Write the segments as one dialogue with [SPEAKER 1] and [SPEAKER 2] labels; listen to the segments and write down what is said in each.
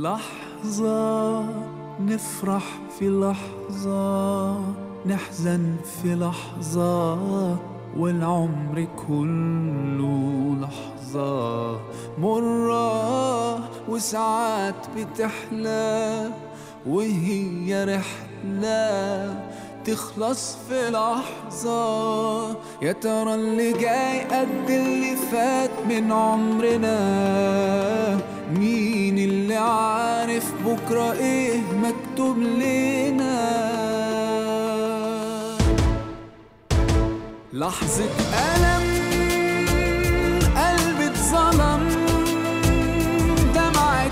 [SPEAKER 1] لحظة نفرح في لحظة نحزن في لحظة والعمر كله لحظة مرة وساعات بتحلى وهي رحلة تخلص في لحظة يا ترى اللي جاي قد اللي فات من عمرنا مين اللي عارف بكرة ايه مكتوب لنا لحظة ألم قلبي اتظلم دمعة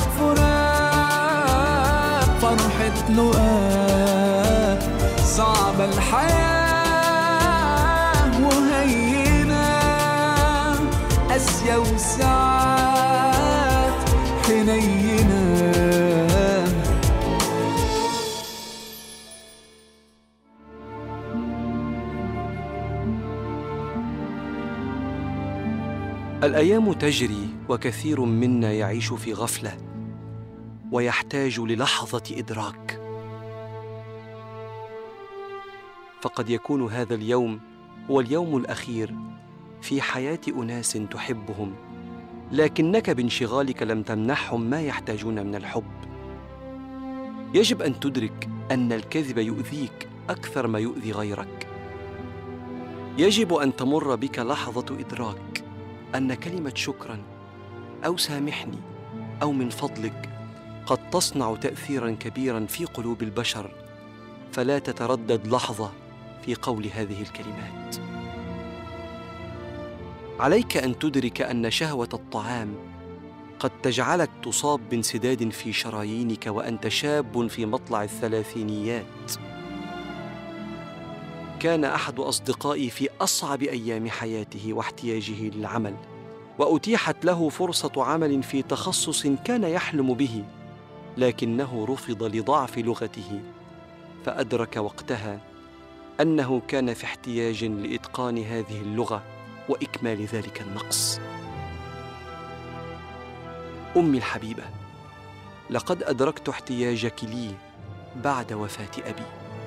[SPEAKER 1] فراق فرحة لقاء صعبة الحياة وهينة قاسية وساعات حنينة
[SPEAKER 2] الايام تجري وكثير منا يعيش في غفله ويحتاج للحظه ادراك فقد يكون هذا اليوم هو اليوم الاخير في حياه اناس تحبهم لكنك بانشغالك لم تمنحهم ما يحتاجون من الحب يجب ان تدرك ان الكذب يؤذيك اكثر ما يؤذي غيرك يجب ان تمر بك لحظه ادراك ان كلمه شكرا او سامحني او من فضلك قد تصنع تاثيرا كبيرا في قلوب البشر فلا تتردد لحظه في قول هذه الكلمات عليك ان تدرك ان شهوه الطعام قد تجعلك تصاب بانسداد في شرايينك وانت شاب في مطلع الثلاثينيات كان احد اصدقائي في اصعب ايام حياته واحتياجه للعمل واتيحت له فرصه عمل في تخصص كان يحلم به لكنه رفض لضعف لغته فادرك وقتها انه كان في احتياج لاتقان هذه اللغه واكمال ذلك النقص امي الحبيبه لقد ادركت احتياجك لي بعد وفاه ابي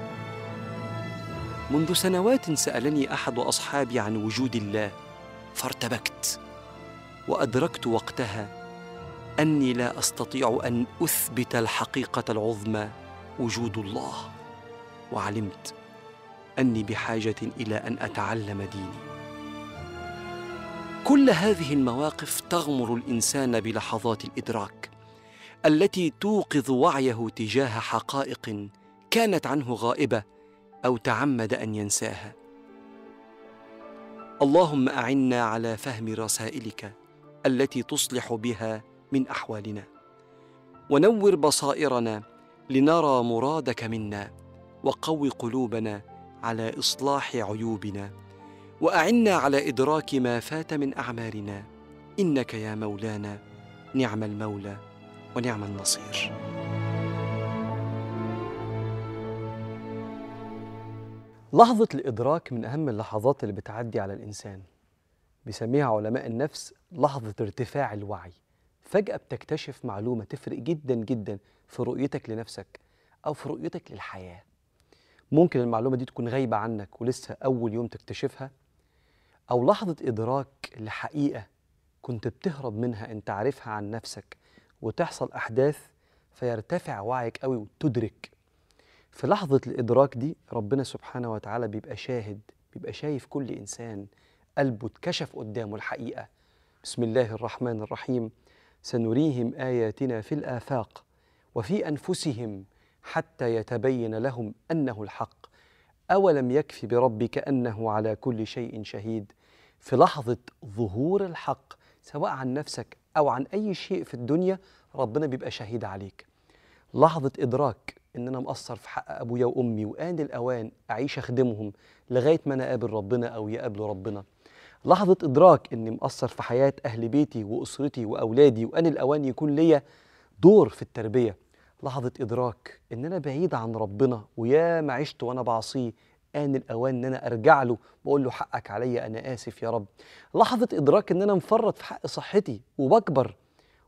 [SPEAKER 2] منذ سنوات سالني احد اصحابي عن وجود الله فارتبكت وادركت وقتها اني لا استطيع ان اثبت الحقيقه العظمى وجود الله وعلمت اني بحاجه الى ان اتعلم ديني كل هذه المواقف تغمر الانسان بلحظات الادراك التي توقظ وعيه تجاه حقائق كانت عنه غائبه او تعمد ان ينساها اللهم اعنا على فهم رسائلك التي تصلح بها من احوالنا ونور بصائرنا لنرى مرادك منا وقو قلوبنا على اصلاح عيوبنا واعنا على ادراك ما فات من اعمارنا انك يا مولانا نعم المولى ونعم النصير لحظة الإدراك من أهم اللحظات اللي بتعدي على الإنسان بيسميها علماء النفس لحظة ارتفاع الوعي فجأة بتكتشف معلومة تفرق جدا جدا في رؤيتك لنفسك أو في رؤيتك للحياة ممكن المعلومة دي تكون غايبة عنك ولسه أول يوم تكتشفها أو لحظة إدراك لحقيقة كنت بتهرب منها أنت عارفها عن نفسك وتحصل أحداث فيرتفع وعيك قوي وتدرك في لحظة الإدراك دي ربنا سبحانه وتعالى بيبقى شاهد بيبقى شايف كل إنسان قلبه اتكشف قدامه الحقيقة بسم الله الرحمن الرحيم سنريهم آياتنا في الآفاق وفي أنفسهم حتى يتبين لهم أنه الحق أولم يكف بربك أنه على كل شيء شهيد في لحظة ظهور الحق سواء عن نفسك أو عن أي شيء في الدنيا ربنا بيبقى شهيد عليك لحظة إدراك إن أنا مقصر في حق أبويا وأمي وآن الأوان أعيش أخدمهم لغاية ما أنا أقابل ربنا أو يقابلوا ربنا لحظة إدراك إني مقصر في حياة أهل بيتي وأسرتي وأولادي وآن الأوان يكون ليا دور في التربية لحظة إدراك إن أنا بعيد عن ربنا ويا ما عشت وأنا بعصيه آن الأوان إن أنا أرجع له وأقول له حقك عليا أنا آسف يا رب لحظة إدراك إن أنا مفرط في حق صحتي وبكبر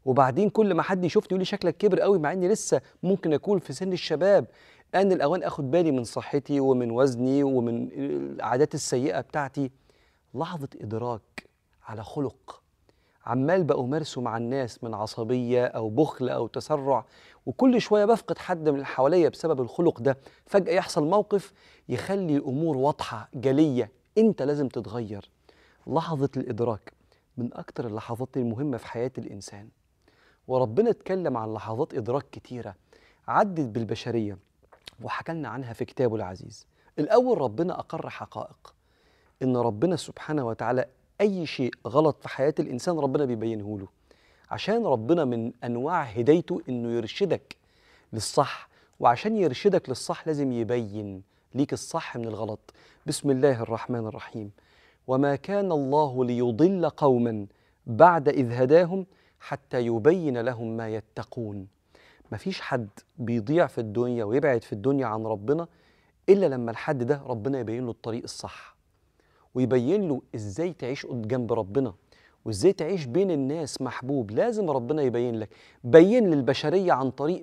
[SPEAKER 2] وبعدين كل ما حد يشوفني يقول لي شكلك كبر قوي مع اني لسه ممكن اكون في سن الشباب ان الاوان اخد بالي من صحتي ومن وزني ومن العادات السيئه بتاعتي لحظه ادراك على خلق عمال بأمارسه مع الناس من عصبية أو بخل أو تسرع وكل شوية بفقد حد من اللي حواليا بسبب الخلق ده فجأة يحصل موقف يخلي الأمور واضحة جلية أنت لازم تتغير لحظة الإدراك من أكتر اللحظات المهمة في حياة الإنسان وربنا اتكلم عن لحظات إدراك كتيرة عدت بالبشرية وحكى لنا عنها في كتابه العزيز الأول ربنا أقر حقائق إن ربنا سبحانه وتعالى أي شيء غلط في حياة الإنسان ربنا بيبينه له عشان ربنا من أنواع هدايته إنه يرشدك للصح وعشان يرشدك للصح لازم يبين ليك الصح من الغلط بسم الله الرحمن الرحيم وما كان الله ليضل قوما بعد إذ هداهم حتى يبين لهم ما يتقون مفيش حد بيضيع في الدنيا ويبعد في الدنيا عن ربنا إلا لما الحد ده ربنا يبين له الطريق الصح ويبين له ازاي تعيش قد- جنب ربنا وازاي تعيش بين الناس محبوب لازم ربنا يبين لك بين للبشرية عن طريق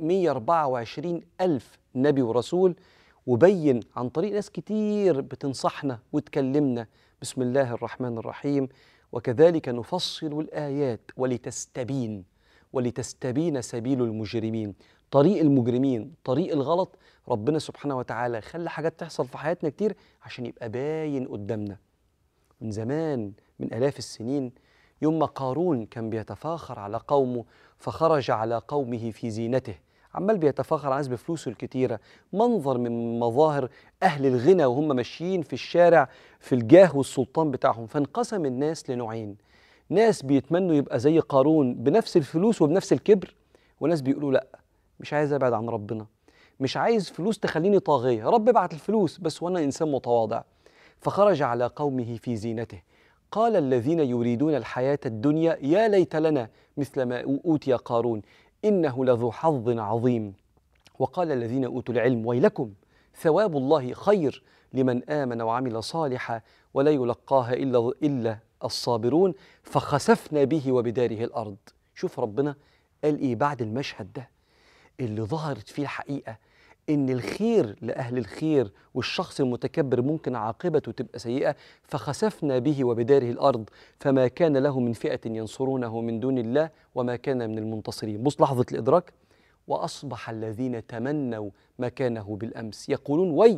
[SPEAKER 2] 124 ألف نبي ورسول وبين عن طريق ناس كتير بتنصحنا وتكلمنا بسم الله الرحمن الرحيم وكذلك نفصل الآيات ولتستبين ولتستبين سبيل المجرمين طريق المجرمين طريق الغلط ربنا سبحانه وتعالى خلى حاجات تحصل في حياتنا كتير عشان يبقى باين قدامنا من زمان من آلاف السنين يوم ما قارون كان بيتفاخر على قومه فخرج على قومه في زينته عمال بيتفاخر عايز بفلوسه الكتيرة منظر من مظاهر أهل الغنى وهم ماشيين في الشارع في الجاه والسلطان بتاعهم فانقسم الناس لنوعين ناس بيتمنوا يبقى زي قارون بنفس الفلوس وبنفس الكبر وناس بيقولوا لا مش عايز ابعد عن ربنا مش عايز فلوس تخليني طاغية يا رب ابعت الفلوس بس وانا انسان متواضع فخرج على قومه في زينته قال الذين يريدون الحياة الدنيا يا ليت لنا مثل ما أوتي قارون إنه لذو حظ عظيم وقال الذين أوتوا العلم ويلكم ثواب الله خير لمن آمن وعمل صالحا ولا يلقاها إلا إلا الصابرون فخسفنا به وبداره الأرض شوف ربنا قال إيه بعد المشهد ده اللي ظهرت فيه الحقيقة إن الخير لأهل الخير والشخص المتكبر ممكن عاقبته تبقى سيئة فخسفنا به وبداره الأرض فما كان له من فئة ينصرونه من دون الله وما كان من المنتصرين بص لحظة الإدراك وأصبح الذين تمنوا مكانه بالأمس يقولون وي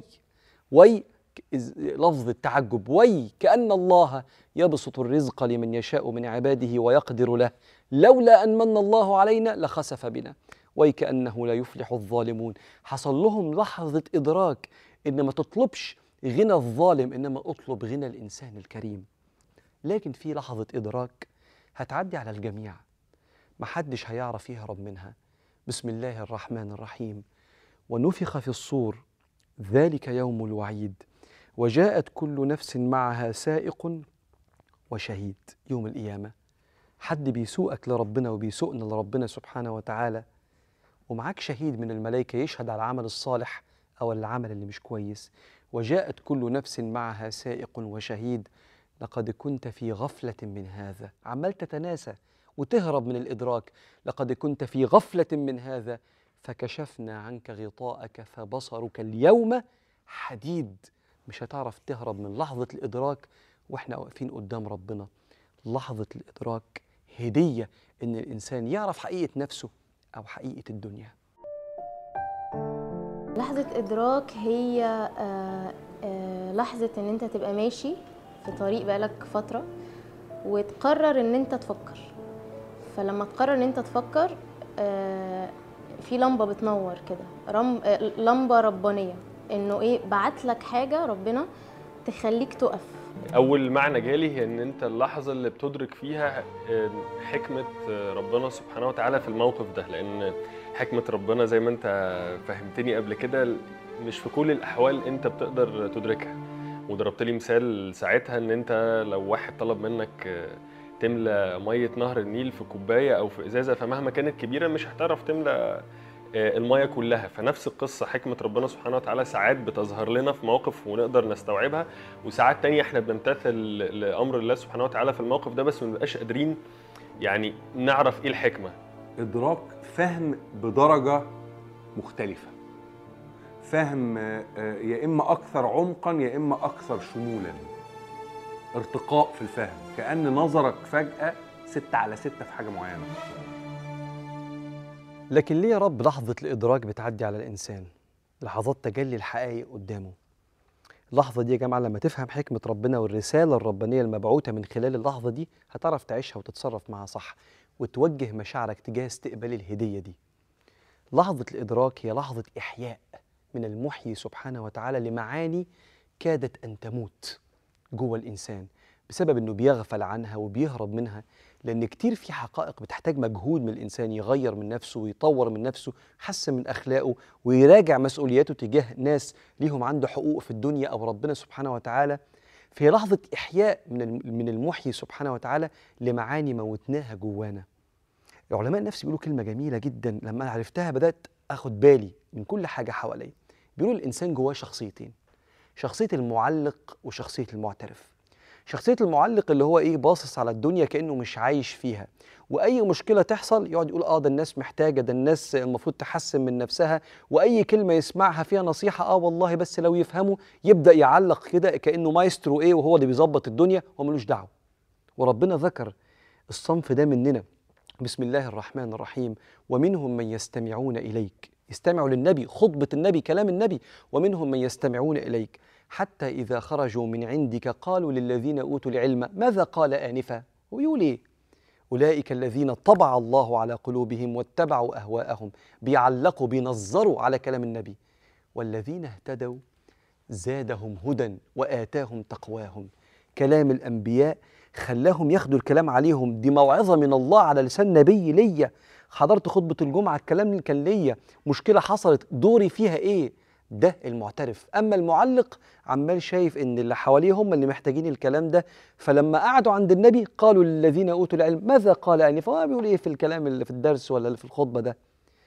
[SPEAKER 2] وي إز- لفظ التعجب وي كأن الله يبسط الرزق لمن يشاء من عباده ويقدر له لولا أن من الله علينا لخسف بنا ويكأنه لا يفلح الظالمون حصل لهم لحظة إدراك إن ما تطلبش غنى الظالم إنما اطلب غنى الإنسان الكريم لكن في لحظة إدراك هتعدي على الجميع محدش هيعرف يهرب منها بسم الله الرحمن الرحيم ونفخ في الصور ذلك يوم الوعيد وجاءت كل نفس معها سائق وشهيد يوم القيامة حد بيسوقك لربنا وبيسوقنا لربنا سبحانه وتعالى ومعاك شهيد من الملائكة يشهد على العمل الصالح أو العمل اللي مش كويس وجاءت كل نفس معها سائق وشهيد لقد كنت في غفلة من هذا عمال تتناسى وتهرب من الإدراك لقد كنت في غفلة من هذا فكشفنا عنك غطاءك فبصرك اليوم حديد مش هتعرف تهرب من لحظة الإدراك وإحنا واقفين قدام ربنا لحظة الإدراك هدية إن الإنسان يعرف حقيقة نفسه أو حقيقة الدنيا
[SPEAKER 3] لحظة إدراك هي آه، آه، لحظة إن أنت تبقى ماشي في طريق بقالك فترة وتقرر إن أنت تفكر فلما تقرر إن أنت تفكر آه، في لمبة بتنور كده رم... آه، لمبة ربانية إنه إيه بعت لك حاجة ربنا تخليك تقف
[SPEAKER 4] اول معنى جالي هي ان انت اللحظه اللي بتدرك فيها آه، حكمه آه، ربنا سبحانه وتعالى في الموقف ده لان حكمه ربنا زي ما انت فهمتني قبل كده مش في كل الاحوال انت بتقدر تدركها وضربت لي مثال ساعتها ان انت لو واحد طلب منك آه، تملى ميه نهر النيل في كوبايه او في ازازه فمهما كانت كبيره مش هتعرف تملى آه، الميه كلها فنفس القصه حكمه ربنا سبحانه وتعالى ساعات بتظهر لنا في مواقف ونقدر نستوعبها وساعات تانية احنا بنمتثل لامر الله سبحانه وتعالى في الموقف ده بس ما بنبقاش قادرين يعني نعرف ايه الحكمه
[SPEAKER 5] ادراك فهم بدرجه مختلفه فهم آه، آه، يا اما اكثر عمقا يا اما اكثر شمولا ارتقاء في الفهم كان نظرك فجاه ستة على ستة في حاجه معينه
[SPEAKER 2] لكن ليه يا رب لحظة الإدراك بتعدي على الإنسان لحظات تجلي الحقائق قدامه اللحظة دي يا جماعة لما تفهم حكمة ربنا والرسالة الربانية المبعوثة من خلال اللحظة دي هتعرف تعيشها وتتصرف معاها صح وتوجه مشاعرك تجاه استقبال الهدية دي لحظة الإدراك هي لحظة إحياء من المحيي سبحانه وتعالى لمعاني كادت أن تموت جوه الإنسان بسبب إنه بيغفل عنها وبيهرب منها لأن كتير في حقائق بتحتاج مجهود من الإنسان يغير من نفسه ويطور من نفسه يحسن من أخلاقه ويراجع مسؤولياته تجاه ناس ليهم عنده حقوق في الدنيا أو ربنا سبحانه وتعالى في لحظة إحياء من الم- من المحيي سبحانه وتعالى لمعاني موتناها جوانا علماء النفس بيقولوا كلمة جميلة جدا لما أنا عرفتها بدأت أخد بالي من كل حاجة حواليا بيقولوا الإنسان جواه شخصيتين شخصية المعلق وشخصية المعترف شخصية المعلق اللي هو إيه باصص على الدنيا كأنه مش عايش فيها وأي مشكلة تحصل يقعد يقول آه ده الناس محتاجة ده الناس المفروض تحسن من نفسها وأي كلمة يسمعها فيها نصيحة آه والله بس لو يفهموا يبدأ يعلق كده كأنه مايسترو إيه وهو اللي بيظبط الدنيا هو ملوش دعوة وربنا ذكر الصنف ده مننا بسم الله الرحمن الرحيم ومنهم من يستمعون إليك يستمعوا للنبي خطبة النبي كلام النبي ومنهم من يستمعون إليك حتى إذا خرجوا من عندك قالوا للذين أوتوا العلم ماذا قال آنفا ويقول إيه أولئك الذين طبع الله على قلوبهم واتبعوا أهواءهم بيعلقوا بينظروا على كلام النبي والذين eهتدوا زادهم هدى وآتاهم تقواهم كلام الأنبياء خلاهم ياخدوا الكلام عليهم دي موعظة من الله على لسان نبي ليا حضرت خطبة الجمعة الكلام اللي كان ليا مشكلة حصلت دوري فيها إيه ده المعترف أما المعلق عمال شايف إن اللي حواليه هم اللي محتاجين الكلام ده فلما قعدوا عند النبي قالوا للذين أوتوا العلم ماذا قال آنفا هو بيقول إيه في الكلام اللي في الدرس ولا اللي في الخطبة ده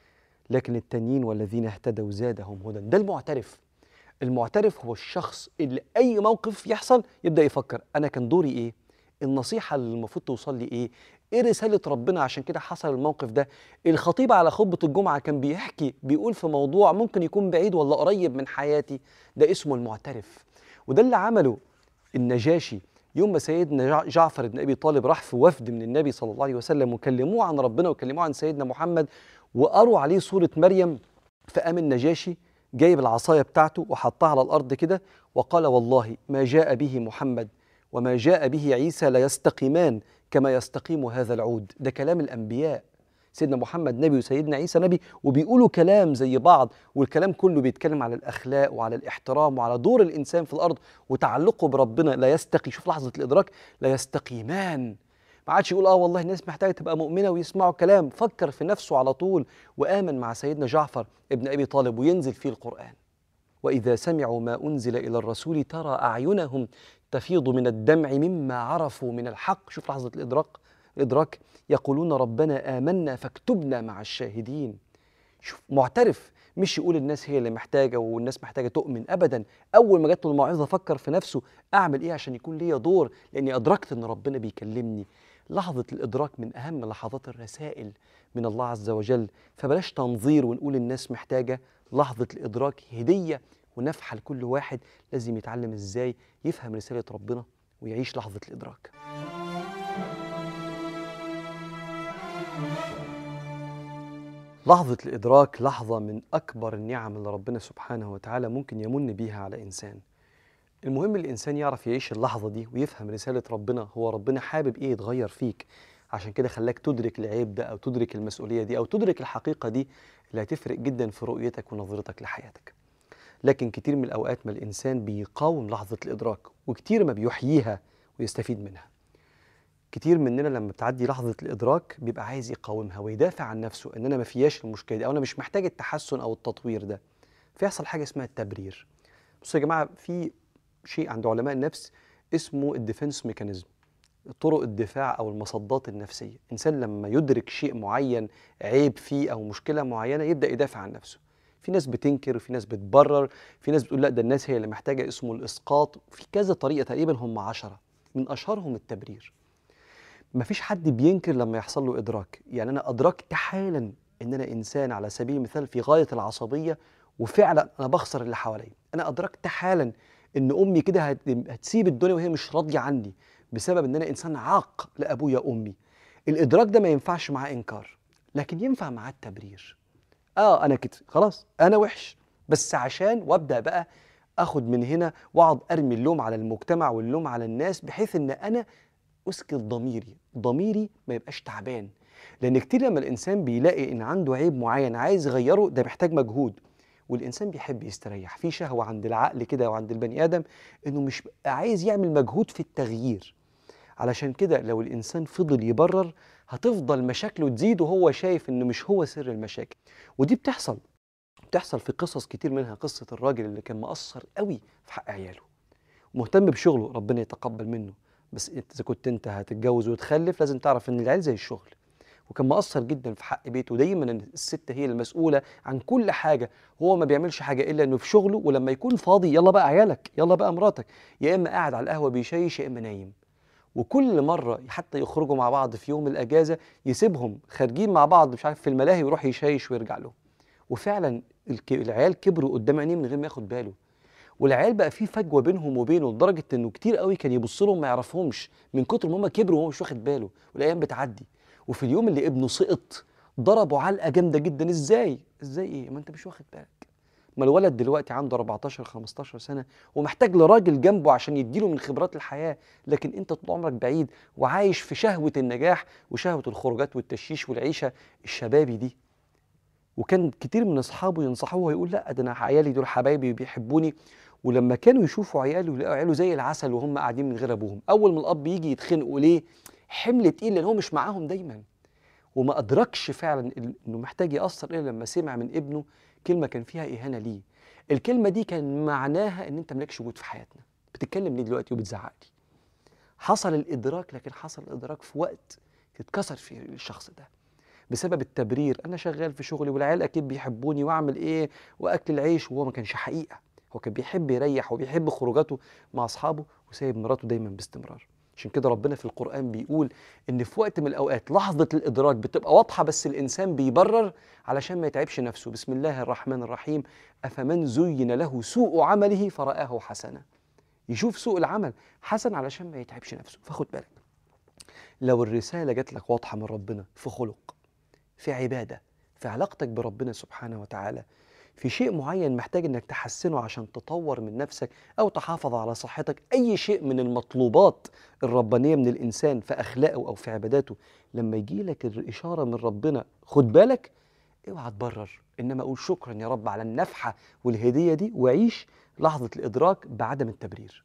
[SPEAKER 2] لكن التانيين والذين اهتدوا زادهم هدى ده المعترف المعترف هو الشخص اللي اي موقف يحصل يبدا يفكر انا كان دوري ايه النصيحه اللي المفروض توصل لي ايه ايه رساله ربنا عشان كده حصل الموقف ده الخطيب على خطبه الجمعه كان بيحكي بيقول في موضوع ممكن يكون بعيد ولا قريب من حياتي ده اسمه المعترف وده اللي عمله النجاشي يوم ما سيدنا جع- جعفر بن ابي طالب راح في وفد من النبي صلى الله عليه وسلم وكلموه عن ربنا وكلموه عن سيدنا محمد وقروا عليه سوره مريم فقام النجاشي جايب العصايه بتاعته وحطها على الارض كده وقال والله ما جاء به محمد وما جاء به عيسى لا يستقيمان كما يستقيم هذا العود ده كلام الانبياء سيدنا محمد نبي وسيدنا عيسى نبي وبيقولوا كلام زي بعض والكلام كله بيتكلم على الاخلاق وعلى الاحترام وعلى دور الانسان في الارض وتعلقه بربنا لا يستقي شوف لحظه الادراك لا يستقيمان ما عادش يقول اه والله الناس محتاجه تبقى مؤمنه ويسمعوا كلام فكر في نفسه على طول وامن مع سيدنا جعفر ابن ابي طالب وينزل فيه القران واذا سمعوا ما انزل الى الرسول ترى اعينهم تفيض من الدمع مما عرفوا من الحق شوف لحظه الادراك الادراك يقولون ربنا امنا فاكتبنا مع الشاهدين شوف معترف مش يقول الناس هي اللي محتاجه والناس محتاجه تؤمن ابدا اول ما جات له الموعظه فكر في نفسه اعمل ايه عشان يكون ليا دور لاني ادركت ان ربنا بيكلمني لحظه الادراك من اهم لحظات الرسائل من الله عز وجل فبلاش تنظير ونقول الناس محتاجه لحظه الادراك هديه ونفحه لكل واحد لازم يتعلم ازاي يفهم رساله ربنا ويعيش لحظه الادراك لحظة الإدراك لحظة من أكبر النعم اللي ربنا سبحانه وتعالى ممكن يمن بيها على إنسان المهم الإنسان يعرف يعيش اللحظة دي ويفهم رسالة ربنا هو ربنا حابب إيه يتغير فيك عشان كده خلاك تدرك العيب ده أو تدرك المسؤولية دي أو تدرك الحقيقة دي اللي هتفرق جدا في رؤيتك ونظرتك لحياتك لكن كتير من الأوقات ما الإنسان بيقاوم لحظة الإدراك وكتير ما بيحييها ويستفيد منها كتير مننا لما بتعدي لحظة الإدراك بيبقى عايز يقاومها ويدافع عن نفسه إن أنا ما فياش المشكلة دي أو أنا مش محتاج التحسن أو التطوير ده فيحصل حاجة اسمها التبرير بصوا يا جماعة في شيء عند علماء النفس اسمه الديفنس ميكانيزم طرق الدفاع أو المصدات النفسية إنسان لما يدرك شيء معين عيب فيه أو مشكلة معينة يبدأ يدافع عن نفسه في ناس بتنكر وفي ناس بتبرر في ناس بتقول لا ده الناس هي اللي محتاجة اسمه الإسقاط في كذا طريقة تقريبا هم عشرة من أشهرهم التبرير مفيش حد بينكر لما يحصل له ادراك يعني انا ادركت حالا ان انا انسان على سبيل المثال في غايه العصبيه وفعلا انا بخسر اللي حواليا انا ادركت حالا ان امي كده هت- هتسيب الدنيا وهي مش راضيه عني بسبب ان انا انسان عاق لابويا وامي الادراك ده ما ينفعش معاه انكار لكن ينفع معاه التبرير اه انا كده خلاص انا وحش بس عشان وابدا بقى اخد من هنا واقعد ارمي اللوم على المجتمع واللوم على الناس بحيث ان انا اسكت ضميري ضميري ما يبقاش تعبان لان كتير لما الانسان بيلاقي ان عنده عيب معين عايز يغيره ده محتاج مجهود والانسان بيحب يستريح في شهوه عند العقل كده وعند البني ادم انه مش عايز يعمل مجهود في التغيير علشان كده لو الانسان فضل يبرر هتفضل مشاكله تزيد وهو شايف انه مش هو سر المشاكل ودي بتحصل بتحصل في قصص كتير منها قصه الراجل اللي كان مقصر قوي في حق عياله مهتم بشغله ربنا يتقبل منه بس انت اذا كنت انت هتتجوز وتخلف لازم تعرف ان العيال زي الشغل وكان مقصر جدا في حق بيته دايما إن الست هي المسؤوله عن كل حاجه هو ما بيعملش حاجه الا انه في شغله ولما يكون فاضي يلا بقى عيالك يلا بقى مراتك يا اما قاعد على القهوه بيشيش يا اما نايم وكل مره حتى يخرجوا مع بعض في يوم الاجازه يسيبهم خارجين مع بعض مش عارف في الملاهي ويروح يشيش ويرجع له وفعلا الك- العيال كبروا قدام عينيه من غير ما ياخد باله والعيال بقى في فجوه بينهم وبينه لدرجه انه كتير قوي كان يبص لهم ما يعرفهمش من كتر ما هم كبروا وهو مش واخد باله والايام بتعدي وفي اليوم اللي ابنه سقط ضربه علقه جامده جدا ازاي ازاي ايه ما انت مش واخد بالك ما الولد دلوقتي عنده 14 15 سنه ومحتاج لراجل جنبه عشان يديله من خبرات الحياه لكن انت طول عمرك بعيد وعايش في شهوه النجاح وشهوه الخروجات والتشيش والعيشه الشبابي دي وكان كتير من اصحابه ينصحوه ويقول لا ده انا عيالي دول حبايبي وبيحبوني ولما كانوا يشوفوا عياله يلاقوا عياله زي العسل وهم قاعدين من غير ابوهم اول ما الاب يجي يتخنقوا ليه حمل تقيل لان هو مش معاهم دايما وما ادركش فعلا ال- انه محتاج ياثر الا لما سمع من ابنه كلمه كان فيها اهانه ليه الكلمه دي كان معناها ان انت مالكش وجود في حياتنا بتتكلم ليه دلوقتي وبتزعق لي حصل الادراك لكن حصل الادراك في وقت اتكسر فيه الشخص ده بسبب التبرير انا شغال في شغلي والعيال اكيد بيحبوني واعمل ايه واكل العيش وهو ما كانش حقيقه هو كان بيحب يريح وبيحب خروجاته مع اصحابه وسايب مراته دايما باستمرار عشان كده ربنا في القرآن بيقول إن في وقت من الأوقات لحظة الإدراك بتبقى واضحة بس الإنسان بيبرر علشان ما يتعبش نفسه بسم الله الرحمن الرحيم أفمن زين له سوء عمله فرآه حسنا يشوف سوء العمل حسن علشان ما يتعبش نفسه فخد بالك لو الرسالة جات لك واضحة من ربنا في خلق في عبادة في علاقتك بربنا سبحانه وتعالى في شيء معين محتاج انك تحسنه عشان تطور من نفسك او تحافظ على صحتك اي شيء من المطلوبات الربانيه من الانسان في اخلاقه او في عباداته لما يجي لك الاشاره من ربنا خد بالك اوعى تبرر انما قول شكرا يا رب على النفحه والهديه دي وعيش لحظه الادراك بعدم التبرير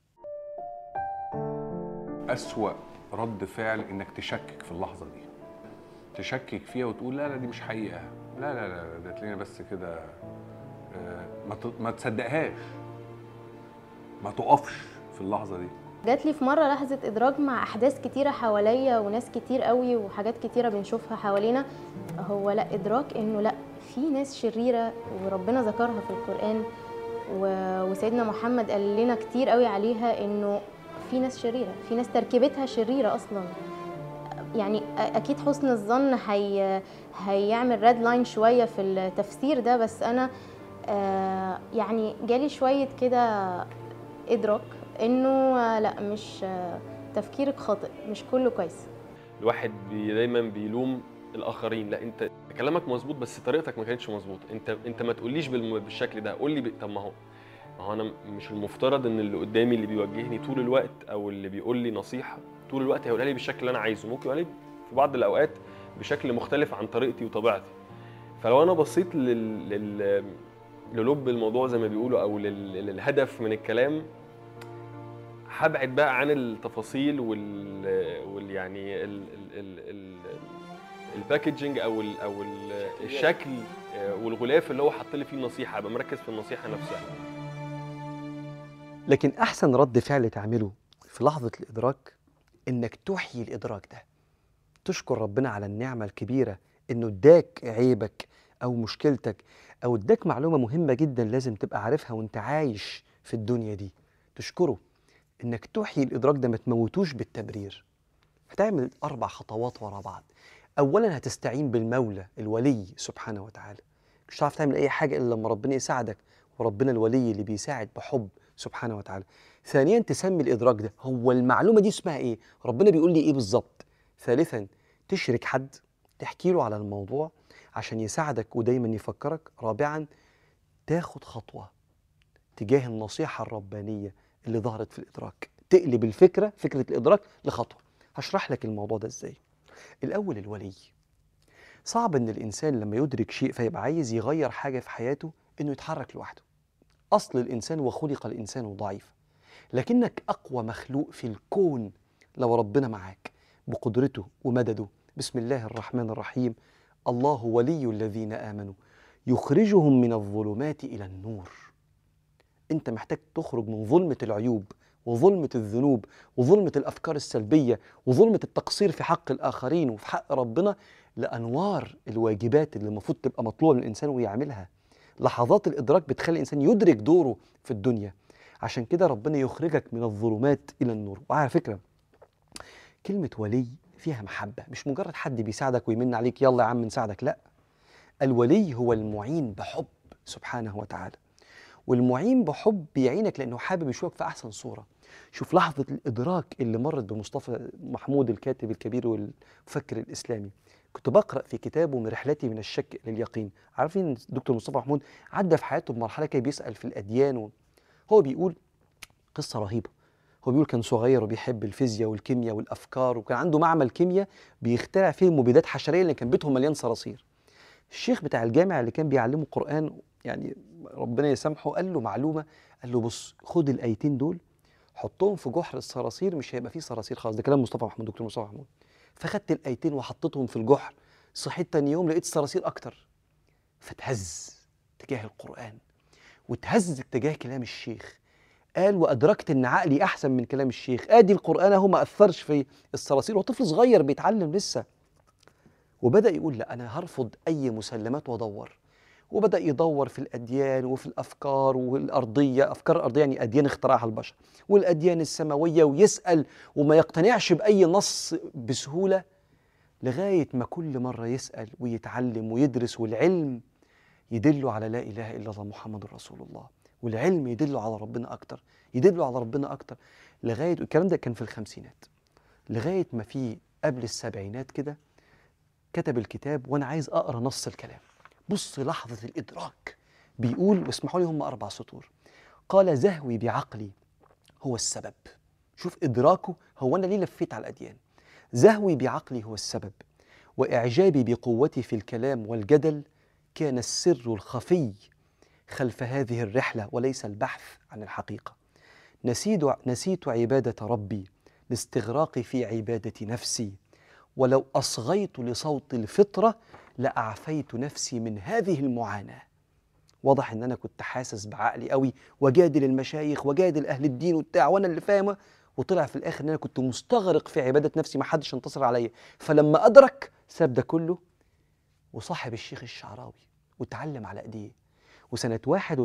[SPEAKER 5] أسوأ رد فعل إنك تشكك في اللحظة دي تشكك فيها وتقول لا لا دي مش حقيقة لا لا لا ده تلاقينا بس كده آه، ما ت- ما تصدقهاش ما تقفش في اللحظة دي
[SPEAKER 3] جات لي في مره لحظه ادراك مع احداث كتيره حواليا وناس كتير قوي وحاجات كتيره بنشوفها حوالينا هو لا ادراك انه لا في ناس شريره وربنا ذكرها في القران و- وسيدنا محمد قال لنا كتير قوي عليها انه في ناس شريره في ناس تركيبتها شريره اصلا يعني أ- اكيد حسن الظن هي هيعمل ريد لاين شويه في التفسير ده بس انا آه، يعني جالي شويه كده ادراك انه آه، لا مش آه، تفكيرك خاطئ مش كله كويس
[SPEAKER 4] الواحد بي دايما بيلوم الاخرين لا انت كلامك مظبوط بس طريقتك ما كانتش مظبوط انت انت ما تقوليش بالم- بالشكل ده قول لي ب... طب ما هو ما هو انا مش المفترض ان اللي قدامي اللي بيوجهني طول الوقت او اللي بيقول لي نصيحه طول الوقت هيقولها لي بالشكل اللي انا عايزه ممكن يقولها لي في بعض الاوقات بشكل مختلف عن طريقتي وطبيعتي فلو انا بصيت لل... لل... للب الموضوع زي ما بيقولوا او لل... للهدف من الكلام هبعد بقى عن التفاصيل وال, وال يعني ال... ال... ال... ال... الباكجينج او ال... او ال... الشكل آه، والغلاف اللي هو حط لي فيه النصيحه ابقى مركز في النصيحه نفسها
[SPEAKER 2] لكن احسن رد فعل تعمله في لحظه الادراك انك تحيي الادراك ده تشكر ربنا على النعمه الكبيره انه اداك عيبك او مشكلتك او اداك معلومه مهمه جدا لازم تبقى عارفها وانت عايش في الدنيا دي تشكره انك تحيي الادراك ده ما تموتوش بالتبرير هتعمل اربع خطوات ورا بعض اولا هتستعين بالمولى الولي سبحانه وتعالى مش هتعرف تعمل اي حاجه الا لما ربنا يساعدك وربنا الولي اللي بيساعد بحب سبحانه وتعالى ثانيا تسمي الادراك ده هو المعلومه دي اسمها ايه ربنا بيقول لي ايه بالظبط ثالثا تشرك حد تحكي له على الموضوع عشان يساعدك ودايما يفكرك رابعا تاخد خطوه تجاه النصيحه الربانيه اللي ظهرت في الادراك تقلب الفكره فكره الادراك لخطوه هشرح لك الموضوع ده ازاي الاول الولي صعب ان الانسان لما يدرك شيء فيبقى عايز يغير حاجه في حياته انه يتحرك لوحده اصل الانسان وخلق الانسان ضعيفا لكنك اقوى مخلوق في الكون لو ربنا معاك بقدرته ومدده بسم الله الرحمن الرحيم الله ولي الذين امنوا يخرجهم من الظلمات الى النور انت محتاج تخرج من ظلمه العيوب وظلمه الذنوب وظلمه الافكار السلبيه وظلمه التقصير في حق الاخرين وفي حق ربنا لانوار الواجبات اللي المفروض تبقى مطلوبه من الانسان ويعملها لحظات الادراك بتخلي الانسان يدرك دوره في الدنيا عشان كده ربنا يخرجك من الظلمات الى النور وعلى فكره كلمه ولي فيها محبه مش مجرد حد بيساعدك ويمن عليك يلا يا عم نساعدك لا الولي هو المعين بحب سبحانه وتعالى والمعين بحب بيعينك لانه حابب يشوفك في احسن صوره شوف لحظه الادراك اللي مرت بمصطفى محمود الكاتب الكبير والمفكر الاسلامي كنت بقرا في كتابه من رحلتي من الشك الى اليقين عارفين دكتور مصطفى محمود عدى في حياته بمرحله كده بيسال في الاديان و... هو بيقول قصه رهيبه هو بيقول كان صغير وبيحب الفيزياء والكيمياء والافكار وكان عنده معمل كيمياء بيخترع فيه مبيدات حشريه اللي كان بيتهم مليان صراصير الشيخ بتاع الجامع اللي كان بيعلمه قران يعني ربنا يسامحه قال له معلومه قال له بص خد الايتين دول حطهم في جحر الصراصير مش هيبقى فيه صراصير خالص ده كلام مصطفى محمود دكتور مصطفى محمود فخدت الايتين وحطيتهم في الجحر صحيت تاني يوم لقيت صراصير اكتر فتهز تجاه القران وتهز تجاه كلام الشيخ قال وادركت ان عقلي احسن من كلام الشيخ ادي القران اهو ما اثرش في الصراصير وطفل صغير بيتعلم لسه وبدا يقول لا انا هرفض اي مسلمات وادور وبدا يدور في الاديان وفي الافكار والارضيه افكار الارضيه يعني اديان اخترعها البشر والاديان السماويه ويسال وما يقتنعش باي نص بسهوله لغايه ما كل مره يسال ويتعلم ويدرس والعلم يدله على لا اله الا الله محمد رسول الله والعلم يدله على ربنا اكتر يدله على ربنا اكتر لغايه الكلام ده كان في الخمسينات لغايه ما في قبل السبعينات كده كتب الكتاب وانا عايز اقرا نص الكلام بص لحظه الادراك بيقول واسمحوا لي هم اربع سطور قال زهوي بعقلي هو السبب شوف ادراكه هو انا ليه لفيت على الاديان زهوي بعقلي هو السبب واعجابي بقوتي في الكلام والجدل كان السر الخفي خلف هذه الرحله وليس البحث عن الحقيقه نسيت نسيت عباده ربي لاستغراقي في عباده نفسي ولو اصغيت لصوت الفطره لاعفيت نفسي من هذه المعاناه واضح ان انا كنت حاسس بعقلي قوي وجادل المشايخ وجادل اهل الدين وبتاع وانا اللي فاهمه وطلع في الاخر ان انا كنت مستغرق في عباده نفسي ما حدش انتصر عليا فلما ادرك ساب ده كله وصاحب الشيخ الشعراوي وتعلم على ايديه وسنة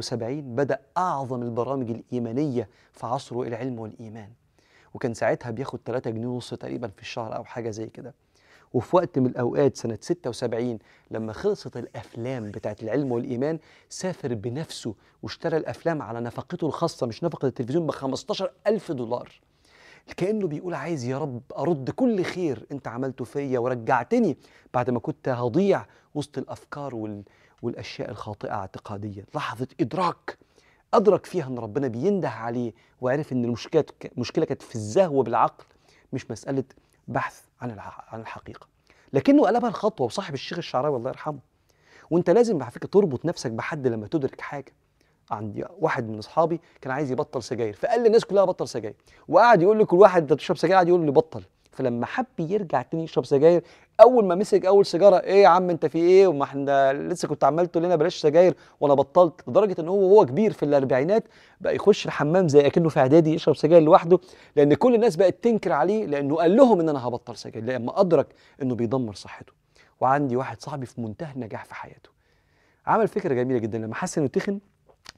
[SPEAKER 2] 71 بدأ أعظم البرامج الإيمانية في عصره العلم والإيمان وكان ساعتها بياخد 3 جنيه ونص تقريبا في الشهر أو حاجة زي كده وفي وقت من الأوقات سنة 76 لما خلصت الأفلام بتاعت العلم والإيمان سافر بنفسه واشترى الأفلام على نفقته الخاصة مش نفقة التلفزيون ب 15 ألف دولار كأنه بيقول عايز يا رب أرد كل خير أنت عملته فيا ورجعتني بعد ما كنت هضيع وسط الأفكار وال... والاشياء الخاطئه اعتقاديا لحظه ادراك ادرك فيها ان ربنا بينده عليه وعرف ان المشكله المشكله كانت في الزهو بالعقل مش مساله بحث عن الح- عن الحقيقه لكنه قلبها الخطوه وصاحب الشيخ الشعراوي الله يرحمه وانت لازم على فكره تربط نفسك بحد لما تدرك حاجه عندي واحد من اصحابي كان عايز يبطل سجاير فقال للناس كلها بطل سجاير وقعد يقول لكل واحد انت بتشرب سجاير قعد يقول لي بطل فلما حب يرجع تاني يشرب سجاير اول ما مسك اول سيجاره ايه يا عم انت في ايه وما احنا لسه كنت عمال تقول لنا بلاش سجاير وانا بطلت لدرجه ان هو وهو كبير في الاربعينات بقى يخش الحمام زي اكنه في اعدادي يشرب سجاير لوحده لان كل الناس بقت تنكر عليه لانه قال لهم ان انا هبطل سجاير لما ادرك انه بيدمر صحته وعندي واحد صاحبي في منتهى النجاح في حياته عمل فكره جميله جدا لما حس انه تخن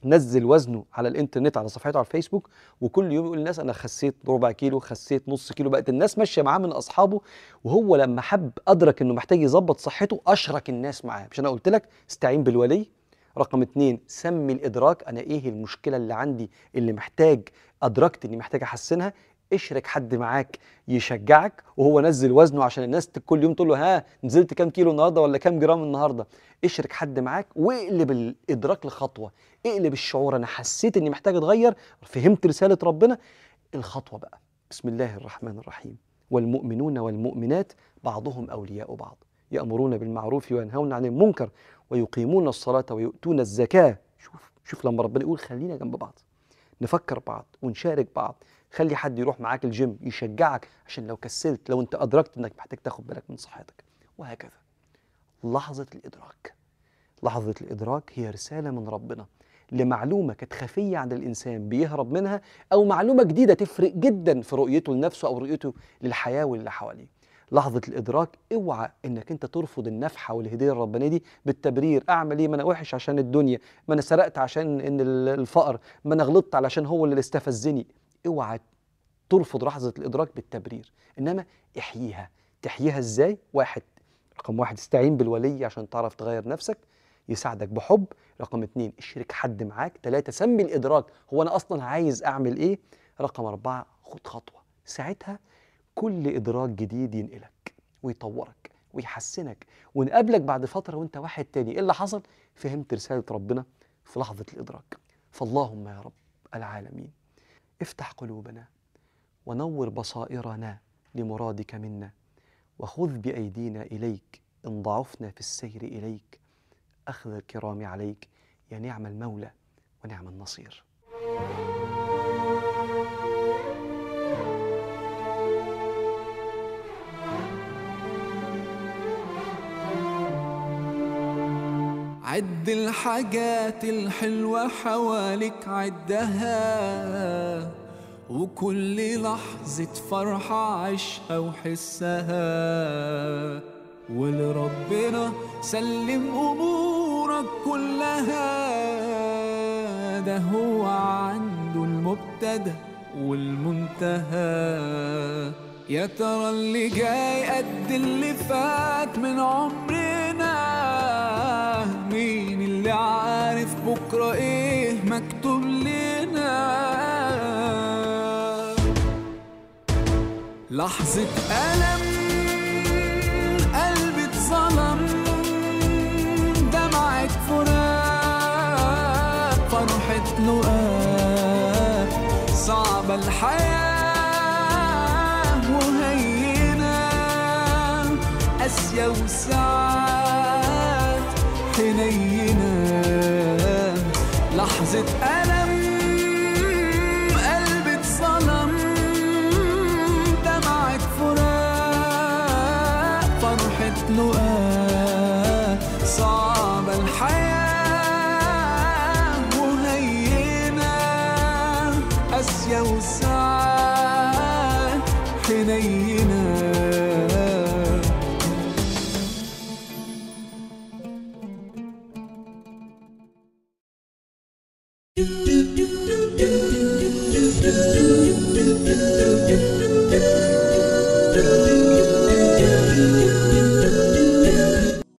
[SPEAKER 2] نزل وزنه على الانترنت على صفحته على الفيسبوك وكل يوم يقول للناس انا خسيت ربع كيلو خسيت نص كيلو بقت الناس ماشيه معاه من اصحابه وهو لما حب ادرك انه محتاج يظبط صحته اشرك الناس معاه مش انا قلت لك استعين بالولي رقم اتنين سمي الادراك انا ايه المشكله اللي عندي اللي محتاج ادركت اني محتاج احسنها اشرك حد معاك يشجعك وهو نزل وزنه عشان الناس كل يوم تقول له ها نزلت كام كيلو النهارده ولا كام جرام النهارده اشرك حد معاك واقلب الادراك لخطوه اقلب الشعور انا حسيت اني محتاج اتغير فهمت رساله ربنا الخطوه بقى بسم الله الرحمن الرحيم والمؤمنون والمؤمنات بعضهم اولياء بعض يامرون بالمعروف وينهون عن المنكر ويقيمون الصلاه ويؤتون الزكاه شوف شوف لما ربنا يقول خلينا جنب بعض نفكر بعض ونشارك بعض خلي حد يروح معاك الجيم يشجعك عشان لو كسلت لو انت ادركت انك محتاج تاخد بالك من صحتك وهكذا لحظه الادراك لحظه الادراك هي رساله من ربنا لمعلومه كانت خفيه عند الانسان بيهرب منها او معلومه جديده تفرق جدا في رؤيته لنفسه او رؤيته للحياه واللي حواليه لحظة الإدراك اوعى إنك أنت ترفض النفحة والهدية الربانية دي بالتبرير أعمل إيه ما أنا وحش عشان الدنيا ما أنا سرقت عشان إن الفقر ما أنا غلطت علشان هو اللي استفزني اوعى ترفض لحظة الإدراك بالتبرير إنما احييها تحييها إزاي؟ واحد رقم واحد استعين بالولي عشان تعرف تغير نفسك يساعدك بحب رقم اتنين اشرك حد معاك تلاتة سمي الإدراك هو أنا أصلا عايز أعمل إيه رقم أربعة خد خطوة ساعتها كل إدراك جديد ينقلك ويطورك ويحسنك ونقابلك بعد فترة وانت واحد تاني ايه اللي حصل فهمت رسالة ربنا في لحظة الإدراك فاللهم يا رب العالمين افتح قلوبنا ونور بصائرنا لمرادك منا وخذ بأيدينا إليك إن ضعفنا في السير إليك أخذ الكرام عليك يا نعم المولى ونعم النصير
[SPEAKER 1] عد الحاجات الحلوة حواليك عدها وكل لحظة فرحة عيشها وحسها ولربنا سلم أمورك كلها ده هو عنده المبتدأ والمنتهى يا ترى اللي جاي قد اللي فات من عمرنا مين اللي عارف بكرة ايه مكتوب لنا لحظة ألم قلبي اتظلم دمعة فراق فرحة لقاء صعبة الحياة وهينة قاسية وساعات حنينة لحظة ألم قلبي اتظلم دمعة فراق فرحة لقاء صعبة الحياة وهينة قاسية وساعات حنينة
[SPEAKER 6] do do